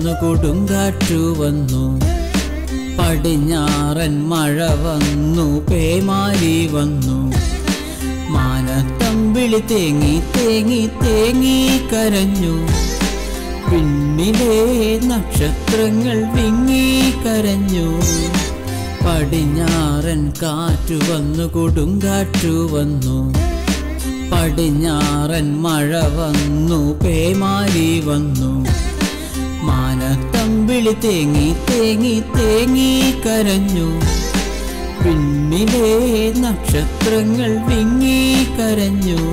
വന്നു കൊടുങ്കാറ്റു വന്നു പടിഞ്ഞാറൻ മഴ വന്നു പേമാരി വന്നു മാനത്തമ്പിളി തേങ്ങി തേങ്ങി തേങ്ങി കരഞ്ഞു പിന്നിലെ നക്ഷത്രങ്ങൾ വിങ്ങി കരഞ്ഞു പടിഞ്ഞാറൻ കാറ്റു വന്നു കൊടുങ്കാറ്റു വന്നു പടിഞ്ഞാറൻ മഴ വന്നു പേമാരി വന്നു മാനത്തമ്പിളി തേങ്ങി തേങ്ങി തേങ്ങി കരഞ്ഞു പിന്നിലെ നക്ഷത്രങ്ങൾ വിങ്ങി കരഞ്ഞു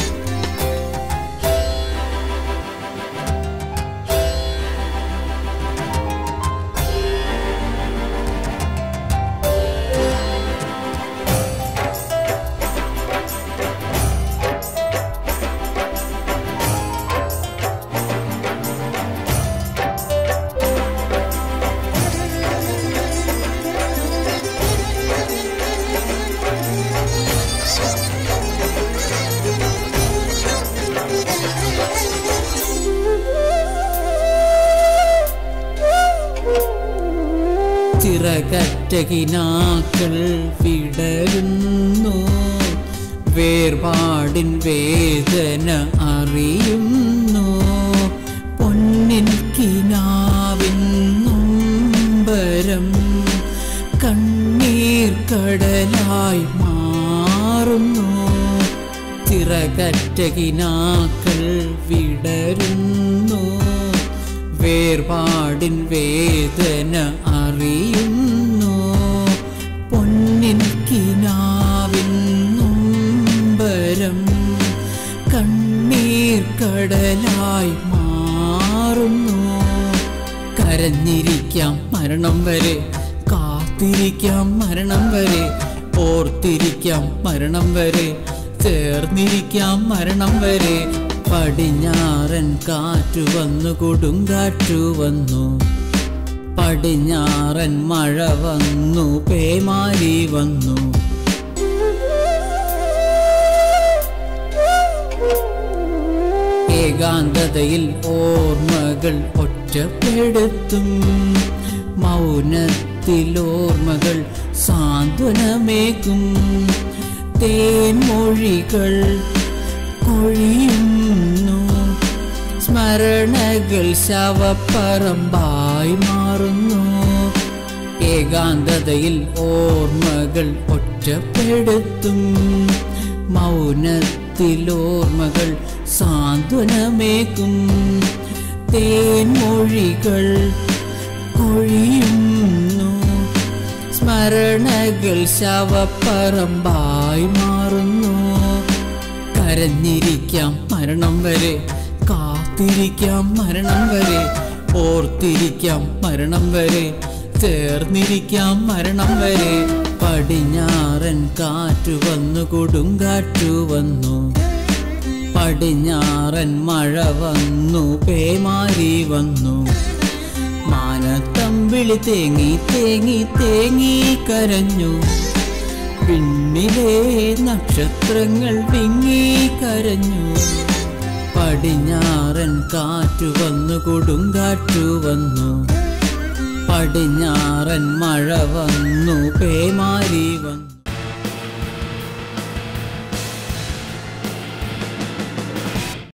ചിറകറ്റകിനാക്കൾ വിടരുന്നു വേർപാടിൻ വേദന അറിയുന്നു പൊന്നിൻ കിനാവിൻ നൊമ്പരം കണ്ണീർ കടലായി മാറുന്നു ചിറകറ്റകിനാക്കൾ വിടരുന്നു വേർപാടിൻ വേദന അറിയുന്നു പൊന്നിൻ കിനാവിൻ നൊമ്പരം കണ്ണീർ കടലായി മാറുന്നു കരഞ്ഞിരിക്കാം മരണം വരെ കാത്തിരിക്കാം മരണം വരെ ഓർത്തിരിക്കാം മരണം വരെ ചേർന്നിരിക്കാം മരണം വരെ പടിഞ്ഞാറൻ കാറ്റു വന്നു കൊടുങ്കാറ്റു വന്നു പടിഞ്ഞാറൻ മഴ വന്നു പേമാരി വന്നു ഏകാന്തതയിൽ ഓർമ്മകൾ ഒറ്റപ്പെടുത്തും മൗനത്തിൽ ഓർമ്മകൾ സാന്ത്വനമേകും തേൻമൊഴികൾ കൊഴിയുന്നു സ്മരണകൾ ശവപ്പറമ്പായി മാറുന്നു ഏകാന്തതയിൽ ഓർമ്മകൾ ഒറ്റപ്പെടുത്തും മൗനത്തിൽ ഓർമ്മകൾ സാന്ത്വനമേകും തേൻമൊഴികൾ കൊഴിയുന്നു സ്മരണകൾ ശവപ്പറമ്പായി മാറുന്നു കരഞ്ഞിരിക്കാം മരണം വരെ കാത്തിരിക്കാം മരണം വരെ ഓർത്തിരിക്കാം മരണം വരെ ചേർന്നിരിക്കാം മരണം വരെ പടിഞ്ഞാറൻ കാറ്റു വന്നു കൊടുങ്കാറ്റു വന്നു പടിഞ്ഞാറൻ മഴ വന്നു പേമാരി വന്നു മാനത്തമ്പിളി തേങ്ങി തേങ്ങി തേങ്ങി കരഞ്ഞു പിന്നിലെ നക്ഷത്രങ്ങൾ വിങ്ങി കരഞ്ഞു പടിഞ്ഞാറൻ കാറ്റു വന്നു കൊടുങ്കാറ്റു വന്നു പടിഞ്ഞാറൻ മഴ വന്നു പേമാരി വന്നു